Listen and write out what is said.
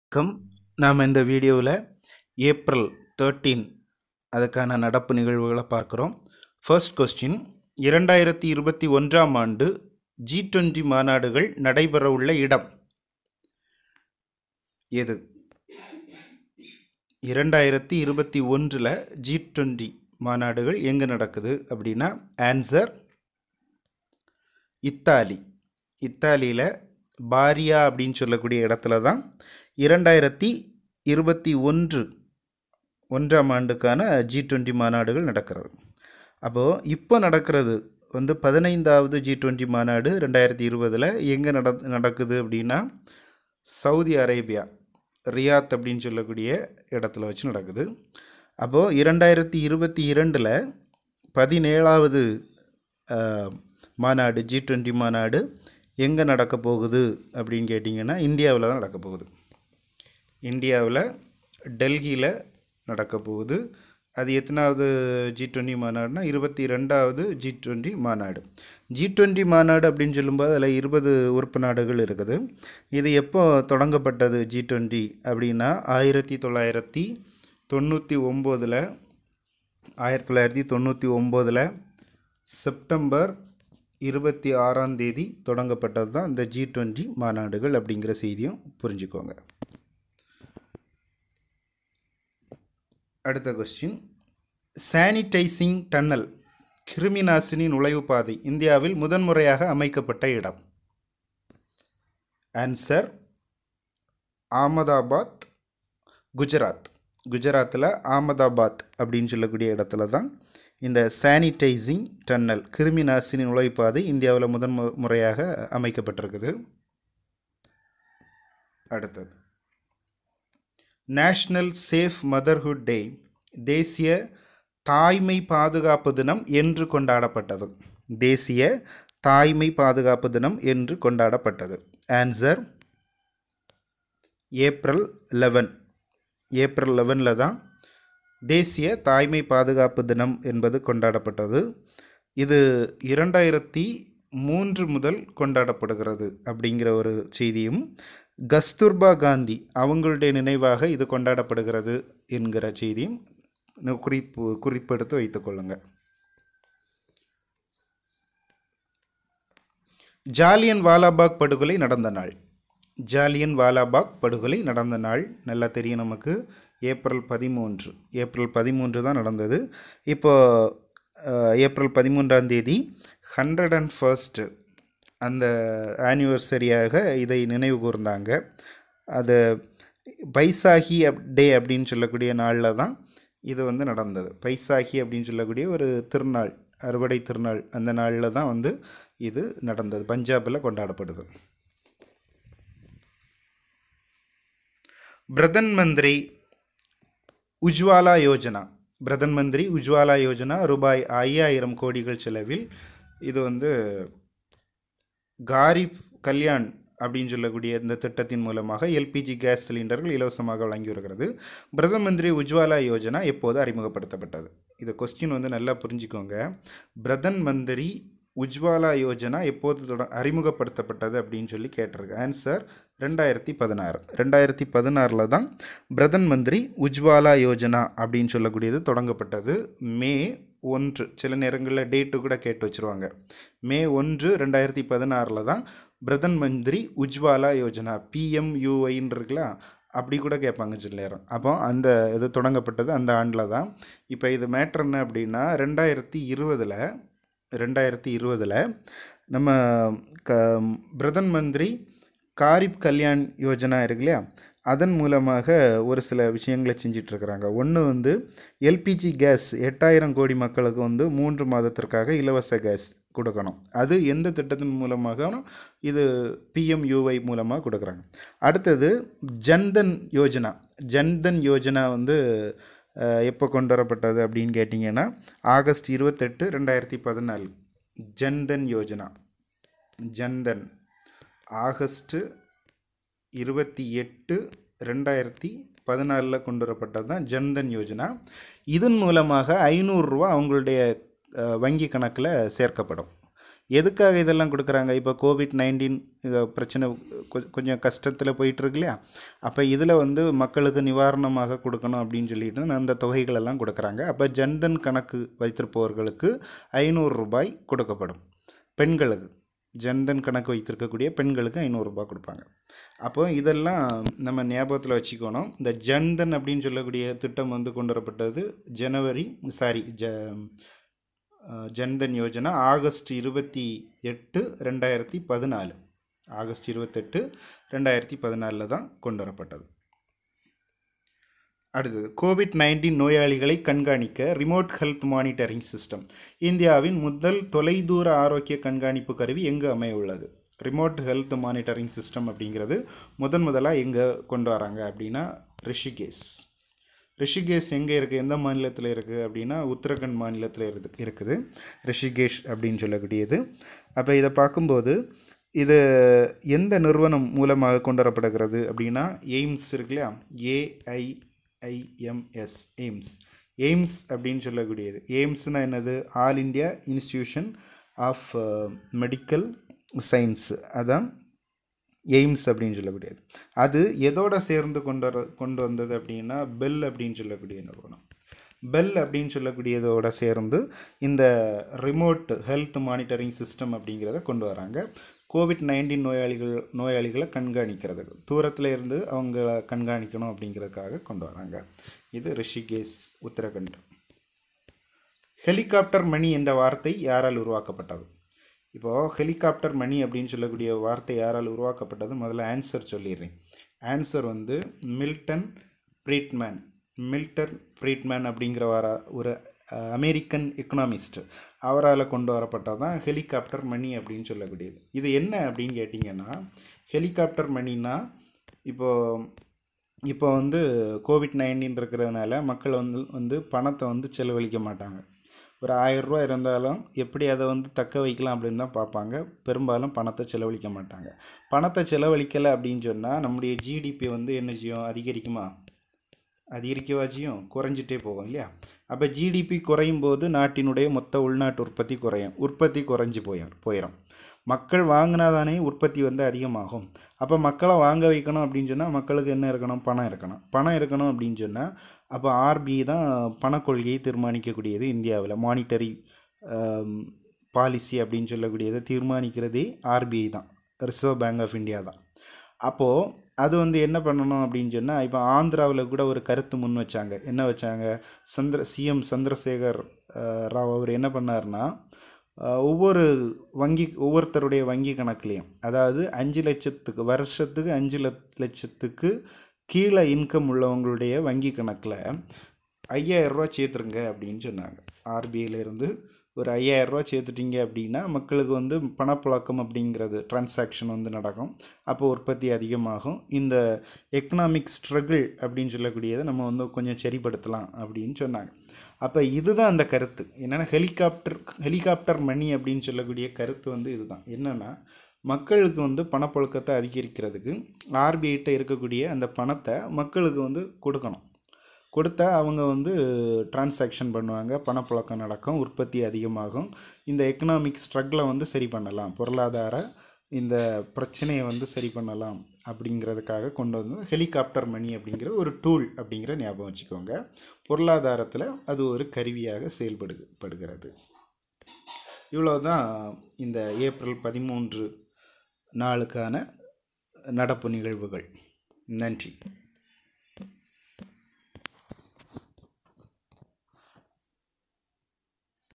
வணக்கம் நாம் இந்த வீடியோவில் ஏப்ரல் தேர்ட்டீன் அதுக்கான நடப்பு நிகழ்வுகளை பார்க்குறோம் ஃபர்ஸ்ட் கொஸ்டின் இரண்டாயிரத்தி இருபத்தி ஒன்றாம் ஆண்டு ஜி டுவெண்ட்டி மாநாடுகள் நடைபெறவுள்ள இடம் எது இரண்டாயிரத்தி இருபத்தி ஒன்றில் ஜி டுவெண்ட்டி மாநாடுகள் எங்கே நடக்குது அப்படின்னா ஆன்சர் இத்தாலி இத்தாலியில் பாரியா அப்படின்னு சொல்லக்கூடிய இடத்துல தான் இரண்டாயிரத்தி இருபத்தி ஒன்று ஒன்றாம் ஆண்டுக்கான ஜி டுவெண்ட்டி மாநாடுகள் நடக்கிறது அப்போது இப்போ நடக்கிறது வந்து பதினைந்தாவது ஜி டுவெண்ட்டி மாநாடு ரெண்டாயிரத்தி இருபதில் எங்கே நட நடக்குது அப்படின்னா சவுதி அரேபியா ரியாத் அப்படின்னு சொல்லக்கூடிய இடத்துல வச்சு நடக்குது அப்போது இரண்டாயிரத்தி இருபத்தி இரண்டில் பதினேழாவது அஹ், மாநாடு ஜி டுவெண்ட்டி மாநாடு எங்கே நடக்க போகுது அப்படின்னு கேட்டிங்கன்னா இந்தியாவில் தான் நடக்க போகுது இந்தியாவில் டெல்லியில் நடக்க போகுது அது எத்தனாவது ஜி டுவெண்ட்டி மாநாடுனா இருபத்தி ரெண்டாவது ஜி டுவெண்ட்டி மாநாடு ஜி டுவெண்ட்டி மாநாடு அப்படின்னு சொல்லும்போது அதில் இருபது உறுப்பு நாடுகள் இருக்குது இது எப்போ தொடங்கப்பட்டது ஜி டுவெண்ட்டி அப்படின்னா ஆயிரத்தி தொள்ளாயிரத்தி தொண்ணூற்றி ஒம்போதில் ஆயிரத்தி தொள்ளாயிரத்தி தொண்ணூற்றி ஒம்போதில் செப்டம்பர் இருபத்தி ஆறாம் தேதி தொடங்கப்பட்டது தான் இந்த ஜி டுவெண்ட்டி மாநாடுகள் அப்படிங்கிற செய்தியும் புரிஞ்சுக்கோங்க அடுத்த கொஸ்டின் சானிடைசிங் டன்னல் கிருமிநாசினி நுழைவுப் பாதை இந்தியாவில் முதன்முறையாக அமைக்கப்பட்ட இடம் ஆன்சர் ஆமதாபாத் குஜராத் குஜராத்தில் ஆமதாபாத் அப்படின்னு சொல்லக்கூடிய இடத்துல தான் இந்த சானிடைசிங் டன்னல் கிருமிநாசினி நுழைவுப்பாதை இந்தியாவில் முதன் மு- முறையாக அமைக்கப்பட்டிருக்குது அடுத்தது நேஷ்னல் சேஃப் மதர்ஹுட் டே தேசிய தாய்மை பாதுகாப்பு தினம் என்று கொண்டாடப்பட்டது தேசிய தாய்மை பாதுகாப்பு தினம் என்று கொண்டாடப்பட்டது ஆன்சர் ஏப்ரல் லெவன் ஏப்ரல் லெவனில் தான் தேசிய தாய்மை பாதுகாப்பு தினம் என்பது கொண்டாடப்பட்டது இது இரண்டாயிரத்தி மூன்று முதல் கொண்டாடப்படுகிறது அப்படிங்கிற ஒரு செய்தியும் கஸ்தூர்பா காந்தி அவங்களுடைய நினைவாக இது கொண்டாடப்படுகிறது என்கிற செய்தியும் நு- குறிப்பு குறிப்பெடுத்து வைத்துக்கொள்ளுங்கள் ஜாலியன் வாலாபாக் படுகொலை நடந்த நாள் ஜாலியன் வாலாபாக் படுகொலை நடந்த நாள் நல்லா தெரியும் நமக்கு ஏப்ரல் பதிமூன்று ஏப்ரல் பதிமூன்று தான் நடந்தது இப்போ அஹ், ஏப்ரல் பதிமூன்றாம் தேதி ஹண்ட்ரட் அண்ட் ஃபர்ஸ்ட் அந்த ஆனிவர்சரியாக இதை நினைவு கூர்ந்தாங்க அது பைசாகி அப் டே அப்படின்னு சொல்லக்கூடிய நாளில் தான் இது வந்து நடந்தது பைசாகி அப்படின்னு சொல்லக்கூடிய ஒரு திருநாள் அறுவடை திருநாள் அந்த நாளில் தான் வந்து இது நடந்தது பஞ்சாபில் கொண்டாடப்படுது பிரதன் மந்திரி உஜ்வாலா யோஜனா பிரதன் மந்திரி உஜ்வாலா யோஜனா ரூபாய் ஐயாயிரம் கோடிகள் செலவில் இது வந்து காரிஃப் கல்யாண் அப்படின்னு சொல்லக்கூடிய இந்த திட்டத்தின் மூலமாக எல்பிஜி கேஸ் சிலிண்டர்கள் இலவசமாக வழங்கி வருகிறது பிரதம மந்திரி உஜ்வாலா யோஜனா எப்போது அறிமுகப்படுத்தப்பட்டது இது கொஸ்டின் வந்து நல்லா புரிஞ்சுக்கோங்க பிரதன் மந்திரி உஜ்வாலா யோஜனா எப்போது தொட அறிமுகப்படுத்தப்பட்டது அப்படின்னு சொல்லி கேட்டிருக்கு ஆன்சர் ரெண்டாயிரத்தி பதினாறு ரெண்டாயிரத்தி பதினாறில் தான் பிரதன் மந்திரி உஜ்வாலா யோஜனா அப்படின்னு சொல்லக்கூடியது தொடங்கப்பட்டது மே ஒன்று சில நேரங்களில் டேட்டு கூட கேட்டு வச்சுருவாங்க மே ஒன்று ரெண்டாயிரத்தி பதினாறில் தான் பிரதன் மந்திரி உஜ்வாலா யோஜனா பிஎம்யூஐன்னு இருக்குல்ல அப்படி கூட கேட்பாங்க சில நேரம் அப்போ அந்த இது தொடங்கப்பட்டது அந்த ஆண்டில் தான் இப்போ இது மேட்ரு என்ன அப்படின்னா ரெண்டாயிரத்தி இருபதில் ரெண்டாயிரத்தி இருபதில் நம்ம க பிரதன் மந்திரி காரிப் கல்யாண் யோஜனா இருக்கு இல்லையா அதன் மூலமாக ஒரு சில விஷயங்களை செஞ்சிட்ருக்கிறாங்க ஒன்று வந்து எல்பிஜி கேஸ் எட்டாயிரம் கோடி மக்களுக்கு வந்து மூன்று மாதத்திற்காக இலவச கேஸ் கொடுக்கணும் அது எந்த திட்டத்தின் மூலமாக இது பிஎம்யூஐ மூலமாக கொடுக்குறாங்க அடுத்தது ஜன்தன் யோஜனா ஜன்தன் யோஜனா வந்து அஹ், எப்போ கொண்டு வரப்பட்டது அப்படின்னு கேட்டிங்கன்னா ஆகஸ்ட் இருபத்தெட்டு ரெண்டாயிரத்தி பதினாலு ஜன்தன் யோஜனா ஜன்தன் ஆகஸ்ட்டு இருபத்தி எட்டு ரெண்டாயிரத்தி பதினாலில் கொண்டு வரப்பட்டது தான் ஜன்தன் யோஜனா இதன் மூலமாக ஐநூறுரூவா அவங்களுடைய அஹ், வங்கி கணக்கில் சேர்க்கப்படும் எதுக்காக இதெல்லாம் கொடுக்குறாங்க இப்போ கோவிட் நைன்டீன் இதை பிரச்சனை கொ- கொஞ்சம் கஷ்டத்தில் போயிட்டுருக்கு இல்லையா அப்போ இதில் வந்து மக்களுக்கு நிவாரணமாக கொடுக்கணும் அப்படின்னு சொல்லிட்டு அந்த தொகைகளெல்லாம் கொடுக்குறாங்க அப்போ ஜன்தன் கணக்கு வைத்திருப்பவர்களுக்கு ஐநூறு ரூபாய் கொடுக்கப்படும் பெண்களுக்கு ஜன்தன் கணக்கு வைத்திருக்கக்கூடிய பெண்களுக்கு ஐநூறுரூபா கொடுப்பாங்க அப்போ இதெல்லாம் நம்ம ஞாபகத்தில் வச்சுக்கணும் இந்த ஜன்தன் அப்படின்னு சொல்லக்கூடிய திட்டம் வந்து கொண்டு வரப்பட்டது ஜனவரி சாரி ஜ அஹ், ஜன்தன் யோஜனா ஆகஸ்ட் இருபத்தி எட்டு ரெண்டாயிரத்தி பதினாலு ஆகஸ்ட் இருபத்தெட்டு ரெண்டாயிரத்தி பதினாலில் தான் கொண்டு வரப்பட்டது அடுத்தது கோவிட் நைன்டீன் நோயாளிகளை கண்காணிக்க ரிமோட் ஹெல்த் மானிட்டரிங் சிஸ்டம் இந்தியாவின் முதல் தொலைதூர ஆரோக்கிய கண்காணிப்பு கருவி எங்கு அமைய உள்ளது ரிமோட் ஹெல்த் மானிட்டரிங் சிஸ்டம் அப்படிங்கிறது முதன் முதலாக எங்கே கொண்டு வராங்க அப்படின்னா ரிஷிகேஷ் ரிஷிகேஷ் எங்கே இருக்குது எந்த மாநிலத்தில் இருக்குது அப்படின்னா உத்தரகண்ட் மாநிலத்தில் இருக்கு இருக்குது ரிஷிகேஷ் அப்படின்னு சொல்லக்கூடியது அப்போ இதை பார்க்கும்போது இது எந்த நிறுவனம் மூலமாக கொண்டு வரப்படுகிறது அப்படின்னா எய்ம்ஸ் இருக்கு இல்லையா ஏஐஐஎம்எஸ் எய்ம்ஸ் எய்ம்ஸ் அப்படின்னு சொல்லக்கூடியது எய்ம்ஸ்னால் என்னது all India institution of medical science அதான் எய்ம்ஸ் அப்படின்னு சொல்லக்கூடியது அது எதோட சேர்ந்து கொண்டு வர கொண்டு வந்தது அப்படின்னா பெல் அப்படின்னு சொல்லக்கூடிய நிறுவனம் பெல் அப்படின்னு சொல்லக்கூடியதோட சேர்ந்து இந்த ரிமோட் ஹெல்த் மானிட்டரிங் சிஸ்டம் அப்படிங்கிறத கொண்டு வராங்க கோவிட் நைன்டீன் நோயாளிகள் நோயாளிகளை கண்காணிக்கிறதுக்கு தூரத்தில் இருந்து அவங்கள கண்காணிக்கணும் அப்படிங்கிறதுக்காக கொண்டு வராங்க இது ரிஷிகேஷ் உத்தரகண்ட் ஹெலிகாப்டர் மணி என்ற வார்த்தை யாரால் உருவாக்கப்பட்டது இப்போது ஹெலிகாப்டர் மணி அப்படின்னு சொல்லக்கூடிய வார்த்தை யாரால் உருவாக்கப்பட்டது முதல்ல ஆன்சர் சொல்லிடுறேன் ஆன்சர் வந்து மில்டன் ஃப்ரீட்மேன் மில்டன் ஃப்ரீட்மேன் அப்படிங்கிற வர ஒரு அஹ், அமெரிக்கன் எக்கனாமிஸ்ட் அவரால் கொண்டு வரப்பட்டது தான் ஹெலிகாப்டர் மணி அப்படின்னு சொல்லக்கூடியது இது என்ன அப்படின்னு கேட்டிங்கன்னா ஹெலிகாப்டர் மணினா இப்போது இப்போ வந்து கோவிட் நைன்டீன் இருக்கிறதுனால மக்கள் வந்து வந்து பணத்தை வந்து செலவழிக்க மாட்டாங்க ஒரு ஆயிரரூவா இருந்தாலும் எப்படி அதை வந்து தக்க வைக்கலாம் அப்படின்னு தான் பார்ப்பாங்க பெரும்பாலும் பணத்தை செலவழிக்க மாட்டாங்க பணத்தை செலவழிக்கலை அப்படின்னு சொன்னால் நம்முடைய ஜிடிபி வந்து என்ன செய்யும் அதிகரிக்குமா அதிகரிக்கவா செய்யும் குறைஞ்சிட்டே போகும் இல்லையா அப்போ ஜிடிபி குறையும் போது நாட்டினுடைய மொத்த உள்நாட்டு உற்பத்தி குறையும் உற்பத்தி குறைஞ்சி போயும் போயிடும் மக்கள் வாங்கினாதானே உற்பத்தி வந்து அதிகமாகும் அப்போ மக்களை வாங்க வைக்கணும் அப்படின்னு சொன்னால் மக்களுக்கு என்ன இருக்கணும் பணம் இருக்கணும் பணம் இருக்கணும் அப்படின்னு சொன்னால் அப்போ ஆர்பிஐ தான் பணக்கொள்கையை தீர்மானிக்கக்கூடியது இந்தியாவில் மானிட்டரி பாலிசி அப்படின்னு சொல்லக்கூடியதை தீர்மானிக்கிறதே ஆர்பிஐ தான் ரிசர்வ் பேங்க் ஆஃப் இந்தியா தான் அப்போது அது வந்து என்ன பண்ணணும் அப்படின்னு சொன்னால் இப்போ ஆந்திராவில் கூட ஒரு கருத்து முன் வச்சாங்க என்ன வச்சாங்க சந்திர சிஎம் சந்திரசேகர் அஹ், ராவ் அவர் என்ன பண்ணார்னா அஹ், ஒவ்வொரு வங்கி ஒவ்வொருத்தருடைய வங்கி கணக்குலேயும் அதாவது அஞ்சு லட்சத்துக்கு வருஷத்துக்கு அஞ்சு லட் லட்சத்துக்கு கீழே இன்கம் உள்ளவங்களுடைய வங்கி கணக்கில் ஐயாயிரரூவா சேர்த்துருங்க அப்படின்னு சொன்னாங்க ஆர்பிஐலேருந்து ஒரு ஐயாயிரரூவா சேர்த்துட்டீங்க அப்படின்னா மக்களுக்கு வந்து பணப்புழக்கம் அப்படிங்கிறது டிரான்சாக்ஷன் வந்து நடக்கும் அப்போ உற்பத்தி அதிகமாகும் இந்த எக்கனாமிக் ஸ்ட்ரகிள் அப்படின்னு சொல்லக்கூடியதை நம்ம வந்து கொஞ்சம் சரிப்படுத்தலாம் அப்படின்னு சொன்னாங்க அப்போ இதுதான் அந்த கருத்து என்னென்னா ஹெலிகாப்டர் ஹெலிகாப்டர் மணி அப்படின்னு சொல்லக்கூடிய கருத்து வந்து இதுதான் என்னென்னா மக்களுக்கு வந்து பணப்புழக்கத்தை அதிகரிக்கிறதுக்கு ஆர்பிஐட்ட இருக்கக்கூடிய அந்த பணத்தை மக்களுக்கு வந்து கொடுக்கணும் கொடுத்தா அவங்க வந்து டிரான்சாக்ஷன் பண்ணுவாங்க பணப்புழக்கம் நடக்கும் உற்பத்தி அதிகமாகும் இந்த எக்கனாமிக் ஸ்ட்ரகிளை வந்து சரி பண்ணலாம் பொருளாதார இந்த பிரச்சனையை வந்து சரி பண்ணலாம் அப்படிங்கிறதுக்காக கொண்டு வந்து ஹெலிகாப்டர் மணி அப்படிங்கிறது ஒரு டூல் அப்படிங்கிற ஞாபகம் வச்சுக்கோங்க பொருளாதாரத்தில் அது ஒரு கருவியாக செயல்படு படுகிறது இவ்வளவுதான் இந்த ஏப்ரல் பதிமூன்று நாளுக்கான நடப்பு நிகழ்வுகள் நன்றி